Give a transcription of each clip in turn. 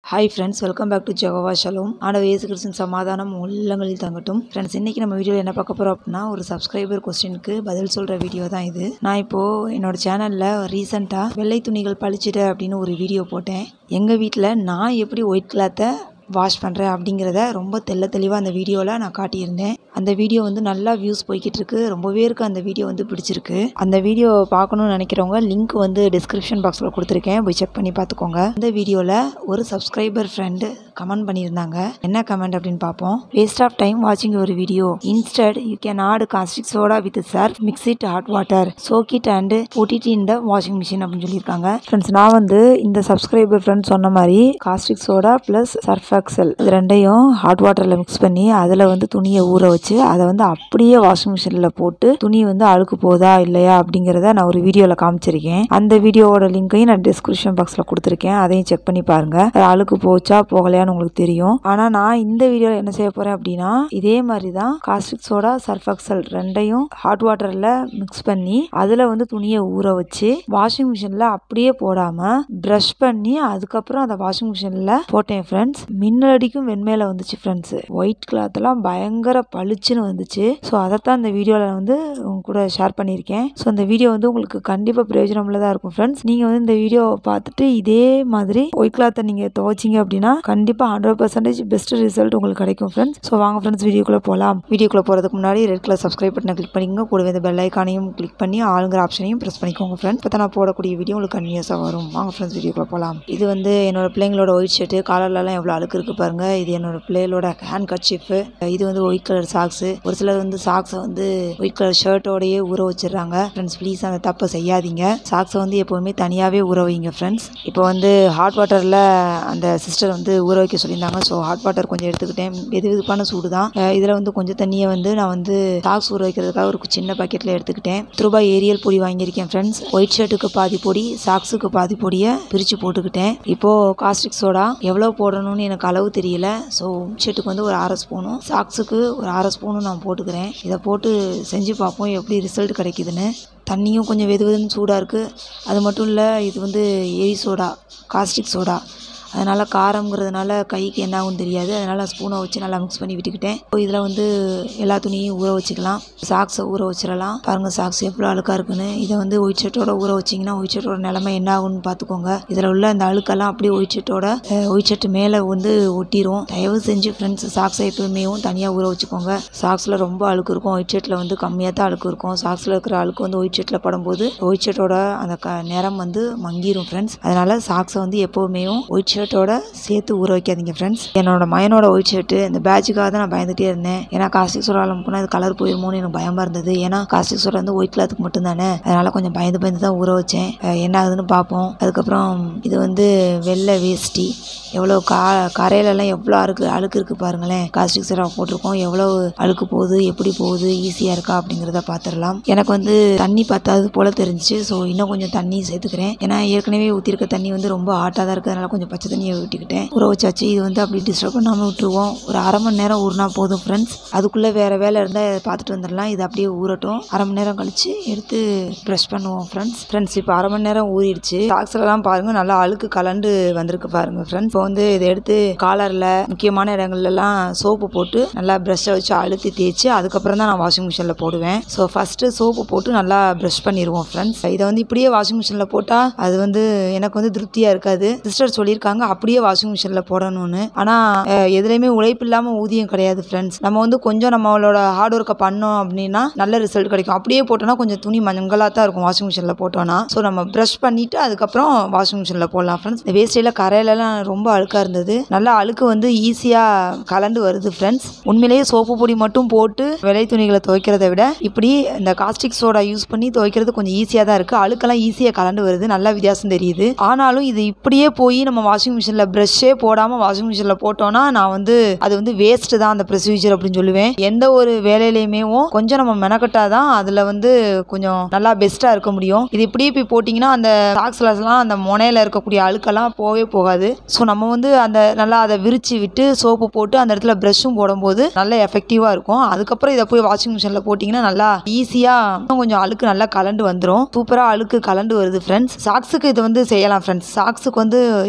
hi friends welcome back to Jehovah shalom ஆண்டவர் இயேசு கிறிஸ்தின் சமாதானம் உள்ளங்களில் தங்கட்டும் ஃப்ரெண்ட்ஸ் இன்றைக்கி நம்ம வீடியோவில் என்ன பார்க்க போகிறோம் அப்படின்னா ஒரு சப்ஸ்கிரைபர் கொஸ்டினுக்கு பதில் சொல்கிற வீடியோ தான் இது நான் இப்போது என்னோட சேனலில் ரீசெண்டாக வெள்ளை துணிகள் பழிச்சிட அப்படின்னு ஒரு வீடியோ போட்டேன் எங்கள் வீட்டில் நான் எப்படி ஒயிட் கிளாத்தை வாஷ் பண்ணுறேன் அப்படிங்கிறத ரொம்ப தெள்ள தெளிவாக அந்த வீடியோவில் நான் காட்டியிருந்தேன் அந்த வீடியோ வந்து நல்லா வியூஸ் போய்கிட்டு இருக்கு ரொம்பவே இருக்கு அந்த வீடியோ வந்து பிடிச்சிருக்கு அந்த வீடியோ பார்க்கணும்னு நினைக்கிறவங்க லிங்க் வந்து டிஸ்கிரிப்ஷன் பாக்ஸில் கொடுத்துருக்கேன் போய் செக் பண்ணி பார்த்துக்கோங்க இந்த வீடியோவில் ஒரு சப்ஸ்கிரைபர் ஃப்ரெண்டு கமெண்ட் பண்ணியிருந்தாங்க என்ன கமெண்ட் அப்படின்னு பார்ப்போம் வேஸ்ட் ஆஃப் டைம் வாட்சிங் ஒரு video instead you can add caustic soda with Surf mix it hot water soak it and put it in the washing machine அப்படின்னு சொல்லியிருக்காங்க ஃப்ரெண்ட்ஸ் நான் வந்து இந்த சப்ஸ்கிரைபர் ஃப்ரெண்ட் சொன்ன மாதிரி caustic soda plus Surf Excel இது ரெண்டையும் ஹாட் வாட்டரில் மிக்ஸ் பண்ணி அதில் வந்து துணியை ஊற வச்சு அதை வந்து அப்படியே வாஷிங் மிஷினில் போட்டு துணி வந்து அழுக்கு போதா இல்லையா அப்படிங்கிறத நான் ஒரு வீடியோவில் காமிச்சிருக்கேன் அந்த வீடியோவோட லிங்கையும் நான் டிஸ்கிரிப்ஷன் பாக்ஸில் கொடுத்துருக்கேன் அதையும் செக் பண்ணி பாருங்க அது அழுக்கு போச்சா போகலையான்னு உங்களுக்கு தெரியும் ஆனால் நான் இந்த வீடியோவில் என்ன செய்ய போகிறேன் அப்படின்னா இதே மாதிரி தான் காஸ்டிக் சோடா சர்ஃப் எக்ஸல் ரெண்டையும் ஹாட் வாட்டரில் மிக்ஸ் பண்ணி அதில் வந்து துணியை ஊற வச்சு வாஷிங் மிஷினில் அப்படியே போடாமல் ப்ரஷ் பண்ணி அதுக்கப்புறம் அதை வாஷிங் மிஷினில் போட்டேன் ஃப்ரெண்ட்ஸ் மின்னடிக்கும் வெண்மையில வந்துச்சு ஃப்ரெண்ட்ஸ் ஒயிட் கிளாத்லாம் பயங்கர பளிச்சுன்னு வந்துச்சு ஸோ அதைத்தான் இந்த வீடியோவில் வந்து உங்க கூட ஷேர் பண்ணியிருக்கேன் ஸோ இந்த வீடியோ வந்து உங்களுக்கு கண்டிப்பாக பிரயோஜனமுள்ளதாக இருக்கும் ஃப்ரெண்ட்ஸ் நீங்கள் வந்து இந்த வீடியோ பார்த்துட்டு இதே மாதிரி ஒயிட் கிளாத்தை நீங்கள் துவைச்சிங்க அப்படின்னா கண்டிப்பாக ஹண்ட்ரட் பர்சன்டேஜ் பெஸ்ட் ரிசல்ட் உங்களுக்கு கிடைக்கும் ஃப்ரெண்ட்ஸ் ஸோ வாங்க ஃப்ரெண்ட்ஸ் வீடியோக்குள்ளே போகலாம் வீடியோக்குள்ளே போகிறதுக்கு முன்னாடி ரெட் கலர் சப்ஸ்கிரைப் பட்டனை கிளிக் பண்ணிக்கோங்க கூடவே இந்த பெல் ஐக்கானையும் கிளிக் பண்ணி ஆளுங்கிற ஆப்ஷனையும் ப்ரெஸ் பண்ணிக்கோங்க ஃப்ரெண்ட்ஸ் இப்போ நான் போடக்கூடிய வீடியோ உங்களுக்கு கன்வினியஸாக வரும் வாங்க ஃப்ரெண்ட்ஸ் வீடியோக்குள்ளே போகலாம் இது வந்து என்னோட பிள்ளைங்களோட ஒயிட் ஷர்ட்டு காலர்லலாம் எவ்வளோ அழுக்கு இருக்குது பாருங்க இது என்னோட பிள்ளைகளோட ஹேண்ட் கட்சிப்பு இது வந்து ஒயிட் கலர் சாக்ஸு ஒரு சிலர் வந்து சாக்ஸை வந்து ஒயிட் கலர் ஷர்ட்டோடையே ஊற வச்சிடுறாங்க ஃப்ரெண்ட்ஸ் ப்ளீஸ் அந்த தப்பை செய்யாதீங்க சாக்ஸை வந்து எப்போவுமே தனியாகவே ஊற வைங்க ஃப்ரெண்ட்ஸ் இப்போ வந்து ஹாட் வாட்டரில் அந்த சிஸ்டர் வந்து ஊற வைக்க சொல்லியிருந்தாங்க ஸோ ஹாட் வாட்டர் கொஞ்சம் எடுத்துக்கிட்டேன் வெது வெதுப்பான சூடு தான் இதில் வந்து கொஞ்சம் தண்ணியை வந்து நான் வந்து சாக்ஸ் ஊற வைக்கிறதுக்காக ஒரு சின்ன பாக்கெட்டில் எடுத்துக்கிட்டேன் பத்து ரூபாய் ஏரியல் பொடி வாங்கியிருக்கேன் ஃப்ரெண்ட்ஸ் ஒயிட் ஷர்ட்டுக்கு பாதி பொடி சாக்ஸுக்கு பாதி பொடியை பிரித்து போட்டுக்கிட்டேன் இப்போது காஸ்டிக் சோடா எவ்வளோ போடணும்னு எனக்கு அளவு தெரியல ஸோ ஷர்ட்டுக்கு வந்து ஒரு அரை ஸ்பூனும் சாக்ஸுக்கு ஒரு அரை ஸ்பூனும் நான் போட்டுக்கிறேன் இதை போட்டு செஞ்சு பார்ப்போம் எப்படி ரிசல்ட் கிடைக்குதுன்னு தண்ணியும் கொஞ்சம் வெது வெதுன்னு சூடாக இருக்குது அது மட்டும் இல்லை இது வந்து எரி சோடா காஸ்டிக் சோடா அதனால் காரங்கிறதுனால கைக்கு என்ன ஆகும் தெரியாது அதனால் ஸ்பூனை வச்சு நல்லா மிக்ஸ் பண்ணி விட்டுக்கிட்டேன் இப்போ இதில் வந்து எல்லா துணியும் ஊற வச்சுக்கலாம் சாக்ஸை ஊற வச்சிடலாம் பாருங்கள் சாக்ஸ் எவ்வளோ அழுக்காக இருக்குன்னு இதை வந்து ஒயிட் ஷர்ட்டோட ஊற வச்சிங்கன்னா ஒயிட் ஷர்ட்டோட நிலமை என்ன ஆகும்னு பார்த்துக்கோங்க இதில் உள்ள அந்த அழுக்கெல்லாம் அப்படியே ஒயிட் ஷர்ட்டோட ஒயிட் ஷர்ட் மேலே வந்து ஒட்டிரும் தயவு செஞ்சு ஃப்ரெண்ட்ஸ் சாக்ஸை எப்பவுமேவும் தனியாக ஊற வச்சுக்கோங்க சாக்ஸில் ரொம்ப அழுக்கு இருக்கும் ஒயிட் ஷர்ட்டில் வந்து கம்மியாக தான் அழுக்கு இருக்கும் சாக்ஸில் இருக்கிற அழுக்கு வந்து ஒயிட் ஷர்ட்டில் படும்போது ஒயிட் ஷர்ட்டோட அந்த க நிறம் வந்து மங்கிரும் ஃப்ரெண்ட்ஸ் அதனால் சாக்ஸை வந்து எப்போவுமேவும் ஒயிட் ஷர்ட்டோட சேர்த்து ஊற வைக்காதீங்க ஃப்ரெண்ட்ஸ் என்னோட மயனோட ஒயிட் ஷர்ட்டு இந்த பேட்சுக்காக தான் நான் பயந்துட்டே இருந்தேன் ஏன்னா காஸ்டிக் சோடாவில் போனால் அது கலர் போயிருமோன்னு எனக்கு பயமாக இருந்தது ஏன்னா காஸ்டிக் சோடா வந்து ஒயிட் கிளாத்துக்கு மட்டும் தானே அதனால் கொஞ்சம் பயந்து பயந்து தான் ஊற வச்சேன் அஹ் என்ன ஆகுதுன்னு பார்ப்போம் அதுக்கப்புறம் இது வந்து வெள்ளை வேஷ்டி எவ்வளோ கா கரையிலலாம் எவ்வளோ அழுக்கு அழுக்கு இருக்குது பாருங்களேன் காஸ்டிக் சோடா போட்டிருக்கோம் எவ்வளோ அழுக்கு போகுது எப்படி போகுது ஈஸியாக இருக்கா அப்படிங்கிறத பார்த்துடலாம் எனக்கு வந்து தண்ணி பத்தாது போல் தெரிஞ்சிச்சு ஸோ இன்னும் கொஞ்சம் தண்ணி சேர்த்துக்கிறேன் ஏன்னா ஏற்கனவே ஊற்றிருக்க தண்ணி வந்து ரொம்ப ஹாட்டாக தான் இருக்குது அதனால் கொஞ்சம் பச்சை தண்ணியை ஊற்றிக்கிட்டேன் ஊற வச்சாச்சு இது வந்து அப்படி டிஸ்டர்ப் பண்ணாமல் விட்டுருவோம் ஒரு அரை மணி நேரம் ஊறினா போதும் ஃப்ரெண்ட்ஸ் அதுக்குள்ளே வேறு வேலை இருந்தால் பார்த்துட்டு வந்துடலாம் இது அப்படியே ஊறட்டும் அரை மணி நேரம் கழிச்சு எடுத்து ப்ரெஷ் பண்ணுவோம் ஃப்ரெண்ட்ஸ் ஃப்ரெண்ட்ஸ் இப்போ அரை மணி நேரம் ஊறிடுச்சு சாக்ஸ்லலாம் பாருங்கள் நல்லா அழுக்கு கலண்டு வந்திருக்கு பாருங்கள் ஃப்ரெண்ட்ஸ் இப்போ வந்து இதை எடுத்து காலரில் முக்கியமான இடங்கள்லாம் சோப்பு போட்டு நல்லா ப்ரெஷ்ஷை வச்சு அழுத்தி தேய்ச்சி அதுக்கப்புறம் தான் நான் வாஷிங் மிஷினில் போடுவேன் ஸோ ஃபஸ்ட்டு சோப்பு போட்டு நல்லா ப்ரஷ் பண்ணிடுவோம் ஃப்ரெண்ட்ஸ் இதை வந்து இப்படியே வாஷிங் மிஷினில் போட்டால் அது வந்து எனக்கு வந்து திருப்தியாக இருக்காது சிஸ்டர் சொல்லியிருக்காங்க அப்படியே வாஷிங் மிஷினில் போடணும்னு ஆனால் எதுலேயுமே உழைப்பு இல்லாமல் ஊதியம் கிடையாது ஃப்ரெண்ட்ஸ் நம்ம வந்து கொஞ்சம் நம்மளோட ஹார்ட் ஒர்க்கை பண்ணோம் அப்படின்னா நல்ல ரிசல்ட் கிடைக்கும் அப்படியே போட்டோம்னா கொஞ்சம் துணி மஞ்சளாக தான் இருக்கும் வாஷிங் மிஷினில் போட்டோம்னா ஸோ நம்ம ப்ரஷ் பண்ணிவிட்டு அதுக்கப்புறம் வாஷிங் மிஷினில் போடலாம் ஃப்ரெண்ட்ஸ் இந்த வேஸ்டியில் கரையிலலாம் ரொம்ப அழுக்காக இருந்தது நல்லா அழுக்கு வந்து ஈஸியாக கலண்டு வருது ஃப்ரெண்ட்ஸ் உண்மையிலேயே சோப்பு பொடி மட்டும் போட்டு விலை துணிகளை துவைக்கிறத விட இப்படி இந்த காஸ்டிக் சோடா யூஸ் பண்ணி துவைக்கிறது கொஞ்சம் ஈஸியாக தான் இருக்குது அழுக்கெல்லாம் ஈஸியாக கலண்டு வருது நல்லா வித்தியாசம் தெரியுது ஆனாலும் இது இப்படியே போய் நம்ம வாஷிங் மிஷினில் ப்ரஷ்ஷே போடாமல் வாஷிங் மிஷினில் போட்டோம்னா நான் வந்து அது வந்து வேஸ்ட்டு தான் அந்த ப்ரொசீஜர் அப்படின்னு சொல்லுவேன் எந்த ஒரு வேலையிலையுமே கொஞ்சம் நம்ம மெனக்கட்டா தான் அதில் வந்து கொஞ்சம் நல்லா பெஸ்ட்டாக இருக்க முடியும் இது இப்படியே போய் போட்டிங்கன்னா அந்த சாக்ஸ்லலாம் அந்த முனையில் இருக்கக்கூடிய அழுக்கெல்லாம் போகவே போகாது ஸோ நம்ம வந்து அந்த நல்லா அதை விரிச்சு விட்டு சோப்பு போட்டு அந்த இடத்துல ப்ரஷ்ஷும் போடும்போது நல்ல எஃபெக்டிவாக இருக்கும் அதுக்கப்புறம் இதை போய் வாஷிங் மிஷினில் போட்டிங்கன்னா நல்லா ஈஸியாக இன்னும் கொஞ்சம் அழுக்கு நல்லா கலண்டு வந்துடும் சூப்பராக அழுக்கு கலண்டு வருது ஃப்ரெண்ட்ஸ் சாக்ஸுக்கு இது வந்து செய்யலாம் ஃப்ரெண்ட்ஸ் சாக்ஸுக்கு வந்து எப்போவுமே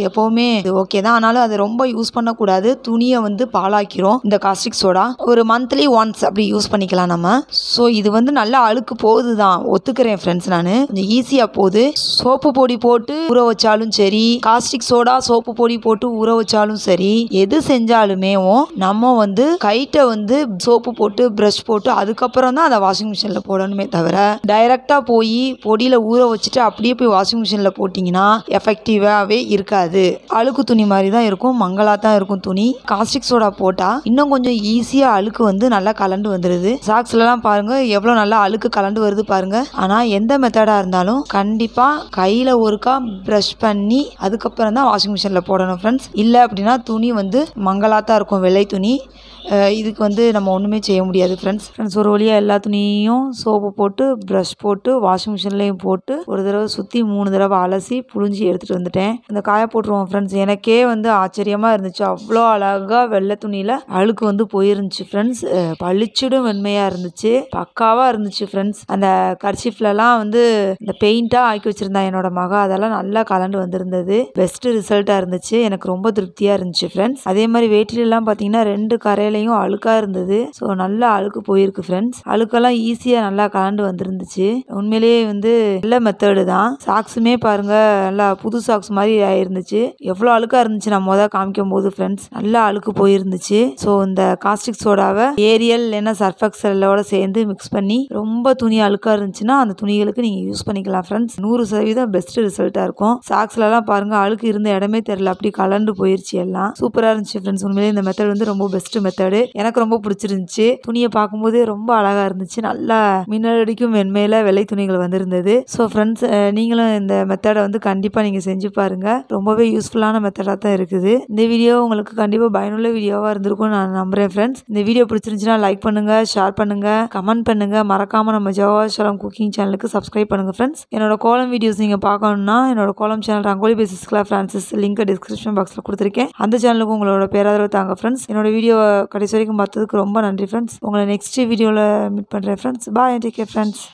ஓகே தான் ஆனாலும் அது ரொம்ப யூஸ் பண்ணக்கூடாது துணியை வந்து பாழாக்கிறோம் இந்த காஸ்டிக் சோடா ஒரு மந்த்லி ஒன்ஸ் அப்படி யூஸ் பண்ணிக்கலாம் நம்ம ஸோ இது வந்து நல்லா அழுக்கு போகுது தான் ஒத்துக்கிறேன் ஃப்ரெண்ட்ஸ் நான் கொஞ்சம் ஈஸியாக போகுது சோப்பு பொடி போட்டு ஊற வச்சாலும் சரி காஸ்டிக் சோடா சோப்பு பொடி போட்டு ஊற வச்சாலும் சரி எது செஞ்சாலுமே நம்ம வந்து கைட்டை வந்து சோப்பு போட்டு ப்ரஷ் போட்டு அதுக்கப்புறம் தான் அதை வாஷிங் மிஷினில் போடணுமே தவிர டைரெக்டாக போய் பொடியில் ஊற வச்சுட்டு அப்படியே போய் வாஷிங் மிஷினில் போட்டிங்கன்னா எஃபெக்டிவாகவே இருக்காது அழுக்கு துணி மாதிரி தான் இருக்கும் மங்களாக தான் இருக்கும் துணி காஸ்டிக் சோடா போட்டால் இன்னும் கொஞ்சம் ஈஸியாக அழுக்கு வந்து நல்லா கலண்டு வந்துடுது சாக்ஸ்லலாம் பாருங்கள் எவ்வளோ நல்லா அழுக்கு கலண்டு வருது பாருங்கள் ஆனால் எந்த மெத்தடாக இருந்தாலும் கண்டிப்பாக கையில் ஒருக்கா ப்ரஷ் பண்ணி அதுக்கப்புறம் தான் வாஷிங் மிஷினில் போடணும் ஃப்ரெண்ட்ஸ் இல்லை அப்படின்னா துணி வந்து மங்களாக தான் இருக்கும் வெள்ளை துணி அஹ் இதுக்கு வந்து நம்ம ஒன்றுமே செய்ய முடியாது ஃப்ரெண்ட்ஸ் ஃப்ரெண்ட்ஸ் ஒரு வழியாக எல்லா துணியும் சோப்பு போட்டு ப்ரஷ் போட்டு வாஷிங் மிஷின்லேயும் போட்டு ஒரு தடவை சுற்றி மூணு தடவை அலசி புழிஞ்சி எடுத்துகிட்டு வந்துட்டேன் இந்த காய போட்டுருவோம் ஃப்ரெண்ட்ஸ் எனக்கே வந்து ஆச்சரியமாக இருந்துச்சு அவ்வளோ அழகாக வெள்ளை துணியில் அழுக்கு வந்து போயிருந்துச்சு ஃப்ரெண்ட்ஸ் பளிச்சிடும் வெண்மையாக இருந்துச்சு பக்காவாக இருந்துச்சு ஃப்ரெண்ட்ஸ் அந்த கர்ச்சிஃப்லலாம் வந்து இந்த பெயிண்ட்டாக ஆக்கி வச்சுருந்தா என்னோட மக அதெல்லாம் நல்லா கலண்டு வந்திருந்தது பெஸ்ட்டு ரிசல்ட்டாக இருந்துச்சு எனக்கு ரொம்ப திருப்தியாக இருந்துச்சு ஃப்ரெண்ட்ஸ் அதே மாதிரி வேட்டிலெல்லாம் பார்த்தீங்கன்னா ரெண்டு கரையிலையும் அழுக்காக இருந்தது ஸோ நல்லா அழுக்கு போயிருக்கு ஃப்ரெண்ட்ஸ் அழுக்கெல்லாம் ஈஸியாக நல்லா கலண்டு வந்திருந்துச்சு உண்மையிலேயே வந்து நல்ல மெத்தடு தான் சாக்ஸுமே பாருங்க நல்லா புது சாக்ஸ் மாதிரி ஆயிருந்துச்சு எவ்வளோ அழுக்காக இருந்துச்சு நான் மொதல் காமிக்கும் போது ஃப்ரெண்ட்ஸ் நல்லா அழுக்கு போயிருந்துச்சு ஸோ இந்த காஸ்டிக் சோடாவை ஏரியல் இல்லைன்னா சர்ஃபெக்சலோட சேர்ந்து மிக்ஸ் பண்ணி ரொம்ப துணி அழுக்காக இருந்துச்சுன்னா அந்த துணிகளுக்கு நீங்கள் யூஸ் பண்ணிக்கலாம் ஃப்ரெண்ட்ஸ் நூறு சதவீதம் பெஸ்ட் ரிசல்ட்டாக இருக்கும் சாக்ஸ்லலாம் பாருங்க அழுக்கு இருந்த இடமே தெரியல அப்படி கலண்டு போயிருச்சு எல்லாம் சூப்பராக இருந்துச்சு ஃப்ரெண்ட்ஸ் உண்மையிலேயே இந்த மெத்தட் வந்து ரொம்ப பெஸ்ட் மெத்தடு எனக்கு ரொம்ப பிடிச்சிருந்துச்சு துணியை பார்க்கும்போதே ரொம்ப அழகாக இருந்துச்சு நல்லா மின்னல் அடிக்கும் வெண்மையில் வெள்ளை துணிகள் வந்திருந்தது ஸோ ஃப்ரெண்ட்ஸ் நீங்களும் இந்த மெத்தடை வந்து கண்டிப்பாக நீங்கள் செஞ்சு பாருங்கள் ரொம்பவே யூஸ்ஃபுல்லான மெத்தடாக தான் இருக்குது இந்த வீடியோ உங்களுக்கு கண்டிப்பாக பயனுள்ள வீடியோவாக இருந்திருக்கும் நான் நம்புகிறேன் ஃப்ரெண்ட்ஸ் இந்த வீடியோ பிடிச்சிருந்துச்சுன்னா லைக் பண்ணுங்கள் ஷேர் பண்ணுங்கள் கமெண்ட் பண்ணுங்கள் மறக்காமல் நம்ம ஜவாஷலம் குக்கிங் சேனலுக்கு சப்ஸ்கிரைப் பண்ணுங்கள் ஃப்ரெண்ட்ஸ் என்னோட கோலம் வீடியோஸ் நீங்கள் பார்க்கணுன்னா என்னோட கோலம் சேனல் ரங்கோலி பேசிஸ்கில் ஃப்ரான்சிஸ் லிங்க் டிஸ்கிரிப்ஷன் பாக்ஸில் கொடுத்துருக்கேன் அந்த சேனலுக்கு உங்களோட பேராதரவு தாங்க ஃப்ரெண்ட்ஸ் என்னோட வீடியோ கடைசி வரைக்கும் பார்த்ததுக்கு ரொம்ப நன்றி ஃப்ரெண்ட்ஸ் உங்களை நெக்ஸ்ட் வீடியோவில் மீட் பண்ணுறேன் friends bye take care friends